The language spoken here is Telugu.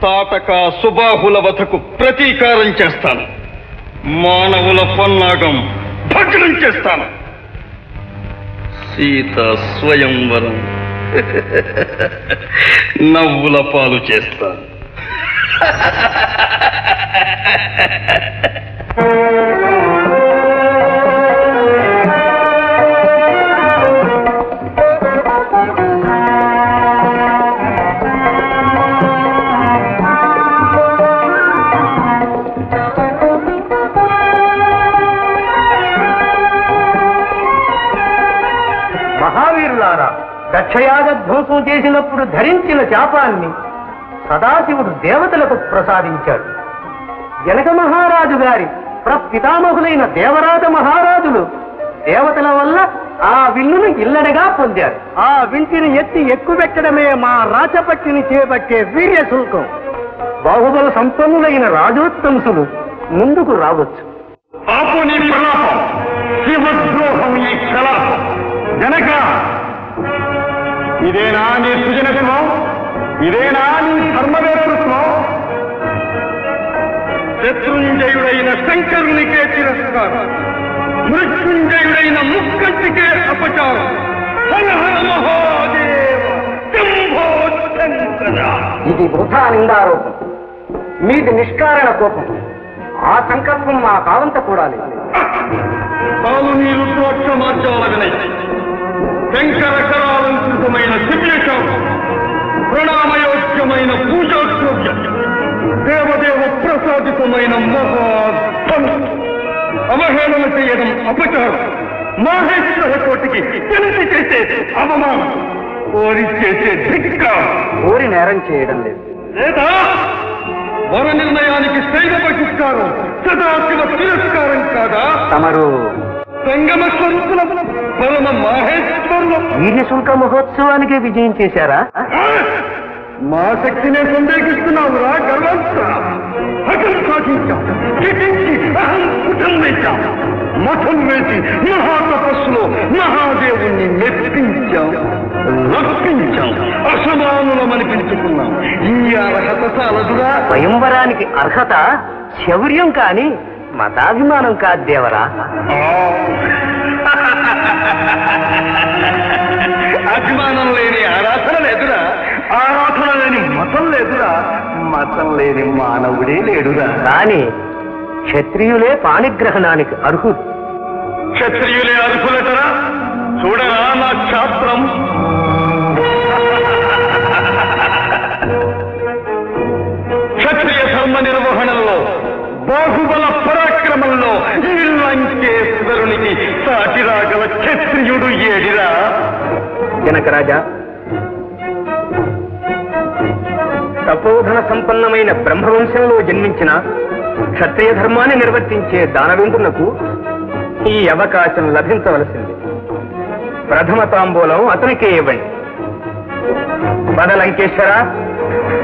తాటక సుబాహుల వధకు ప్రతీకారం చేస్తాను మానవుల పన్నాగం భగ్నం చేస్తాను సీత స్వయంవరం నవ్వుల పాలు చేస్తాను మహావీరులారా దక్షయాగ ధ్వంసం చేసినప్పుడు ధరించిన శాపాన్ని సదాశివుడు దేవతలకు ప్రసాదించాడు జనక మహారాజు గారి ప్రపితామహులైన దేవరాజ మహారాజులు దేవతల వల్ల ఆ విల్లును ఇల్లడగా పొందారు ఆ వింటిని ఎత్తి ఎక్కుపెట్టడమే మా రాచపట్టిని చేపట్టే వీర్య శుల్కం బాహుబల సంపన్నులైన రాజోత్తంసులు ముందుకు రావచ్చు ఆపు నీ ప్రలాపం శివద్రోహం ఈ కలాపం జనక ఇదేనా నీ సుజనత్వం ఇదేనా నీ ధర్మవేతృత్వం శత్రుంజయుడైన శంకరునికే తిరస్కారం మృత్యుంజయుడైన ముక్కంటికే అపచారం హర హర మహాదేవ శంభో శంకర ఇది వృథా నిందారోపం మీది నిష్కారణ కోపం ఆ సంకల్పం మా కావంత కూడా లేదు తాను నీ రుద్రాక్ష మార్చాల వినయ్ శంకర కరాలంకృతమైన దివ్యశాపం ప్రణామయోగ్యమైన పూజాద్రవ్యం దేవదేవ ప్రసాదితమైన మహాధనం అవహేళన చేయడం అపచారం మహేశ్వర కోటికి తెలిసి చేసే అవమానం కోరి చేసే ధిక్కారం ఊరి నేరం చేయడం లేదు లేదా వర నిర్ణయానికి శైవ బహిష్కారం సదాశివ తిరస్కారం కాదా తమరు సంగమ స్వరూపుల పరమ మహేశ్వరుల వీర్య శుల్క మహోత్సవానికి విజయం చేశారా మా శక్తినే సందేహిస్తున్నావు రా గర్వంత అఖిల సాధించాం కిటించి అహం కుటం వేశాం మఠం వేసి మహాతపస్సులో మహాదేవుణ్ణి మెప్పించాం రప్పించాం అసమానులమని పిలుచుకున్నాం ఈ అర్హత చాలదురా స్వయంవరానికి అర్హత శౌర్యం కాని మతాభిమానం కాదు దేవరా అభిమానం లేని ఆరాధన లేదురా ఆరాధన లేని మతం లేదురా మతం లేని మానవుడే లేడురా కానీ క్షత్రియులే పాణిగ్రహణానికి అర్హులు క్షత్రియులే అర్హులటరా చూడరా నా క్షాత్రం క్షత్రియ ధర్మ నిర్వహణలో బాహుబల పరాక్రమంలో ఈ లంకేశ్వరునికి సాటిరాగల క్షత్రియుడు ఏడిరా జనకరాజా తపోధన సంపన్నమైన బ్రహ్మవంశంలో జన్మించిన క్షత్రియ ధర్మాన్ని నిర్వర్తించే దానవేంద్రులకు ఈ అవకాశం లభించవలసింది ప్రథమ తాంబూలం అతనికే ఇవ్వండి బదలంకేశ్వర